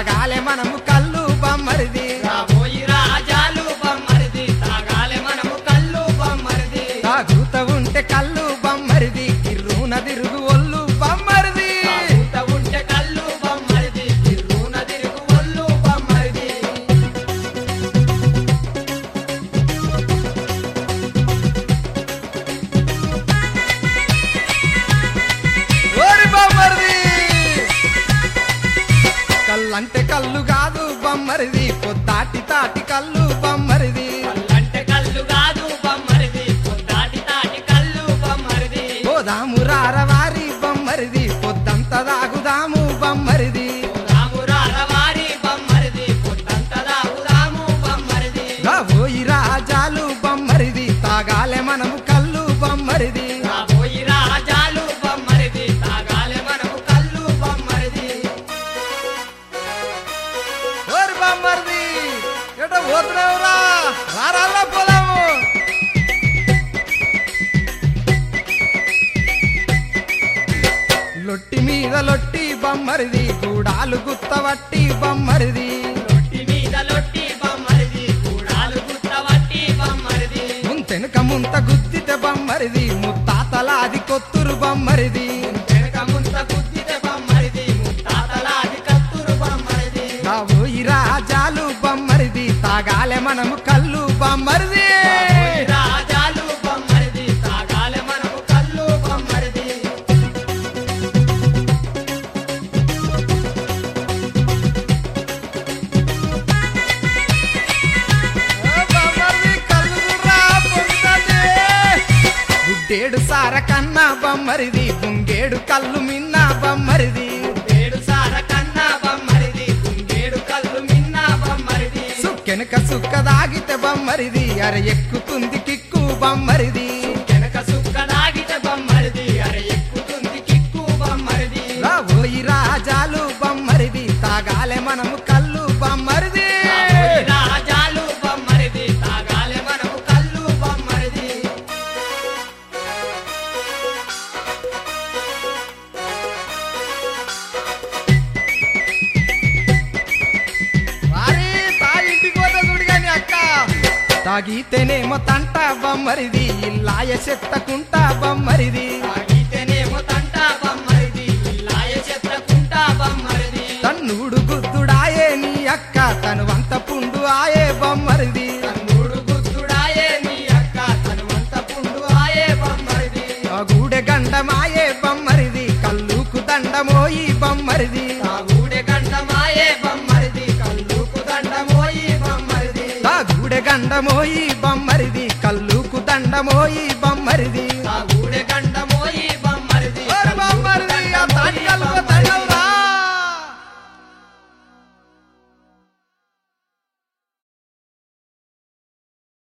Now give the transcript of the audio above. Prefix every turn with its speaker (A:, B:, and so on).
A: తాగాలే మనము కళ్ళు బమ్మరిది
B: రాబోయి రాజాలు బొమ్మరిది తాగాలే మనము కళ్ళు బొమ్మరిది
A: తాగుత ఉంటే కళ్ళు బమ్మరిది కిర్రున తిరుగు ఒళ్ళు బమ్మరిది
B: తాగుతా ఉంటే కళ్ళు బొమ్మరిది తిరుగున తిరుగు ఒళ్ళు బొమ్మరిది
A: ఓరి బమ్మరిది కళ్ళంటే కళ్ళు కాదు బమ్మరిది పొద్దాటి తాటి కళ్ళు బమ్మరిది
B: కళ్ళంటే కళ్ళు కాదు బొమ్మరిది పొద్దాటి తాటి కళ్ళు బొమ్మరిది
A: పోదాము రారవారి బమ్మరిది పొద్దంత దాగుదాము బమ్మరిది
B: రామురాల వారి బొమ్మరిది పొద్దంత దాగుదాము బొమ్మరిది
A: రాబోయి రాజాలు బమ్మరిది తాగాలే మనము కళ్ళు బమ్మరిది
B: రాబోయి రాజాలు బొమ్మరిది తాగాలే మనము కళ్ళు బొమ్మరిది
A: ఓరి బమ్మరిది ఎట పోతున్నావురా రారాలా పోదాము లొట్టి మీద లొట్టి బమ్మరిది గూడాలు గుత్తవట్టి బమ్మరిది
B: లొట్టి మీద లొట్టి బొమ్మరిది కూడాలు గుత్తవట్టి బొమ్మరిది
A: ముంతెనుక ముంత గుద్దితే బమ్మరిది ముత్తాతలాది కొత్తురు బమ్మరిది
B: వెనక ముంత గుద్దితే బొమ్మరిది ముత్తాతలాది కత్తురు బొమ్మరిది
A: రాబోయి రాజాలు బమ్మరిది తాగాలే మనము కళ్ళు బమ్మరిది
B: రాబోయి రాజాలు బొమ్మరిది తాగాలే మనము కళ్ళు బొమ్మరిది
A: ఓ బమ్మరిది కళ్ళు చూడ్రా, పొంగుతాంది. గుడ్డేడు సార కన్నా బమ్మరిది బుంగేడు కళ్ళు మిన్న బమ్మరిది
B: ఏడు సార కన్నా బొమ్మరిది కుంగేడు కళ్ళు మిన్న బొమ్మరిది
A: సుక్కెనక సుక్క దాగితే బమ్మరిది అర ఎక్కుతుంది కిక్కు బమ్మరిది
B: వెనక సుక్క దాగితే బొమ్మరిది అరే ఎక్కుతుంది కిక్కు బొమ్మరిది
A: రాబోయి రాజాలు బమ్మరిది తాగాలే మనము కళ్ళు బమ్మరిది
B: రాబోయి రాజాలు బొమ్మరిది తాగాలే మనము కళ్ళు బొమ్మరిది
A: వారి తాగి ఇంటికి పోతే చూడు గాని అక్క తాగితేనేమో తంట బమ్మరిది ఇల్లాయ చెత్తకుంట బమ్మరిది
B: తాగితేనేమో తంట బొమ్మరిది ఇల్లాయ చెత్తకుంట బొమ్మరిది
A: తన్నుడు గుద్దుడాయే నీ అక్క తను వంత పుండు ఆయే బమ్మరిది
B: తన్నుడు గుర్తుడాయే నీ అక్క తనువంత పుండు ఆయే బొమ్మరిది
A: ఆ గూడె గండమాయే బమ్మరిది కల్లుకు దండమోయి బమ్మరిది
B: తాగూడె గండమాయే బొమ్మరిది కళ్ళుకు దండమోయి బొమ్మరిది
A: ఆ గూడె గండమోయి బమ్మరిది కల్లుకు దండమోయి బమ్మరిది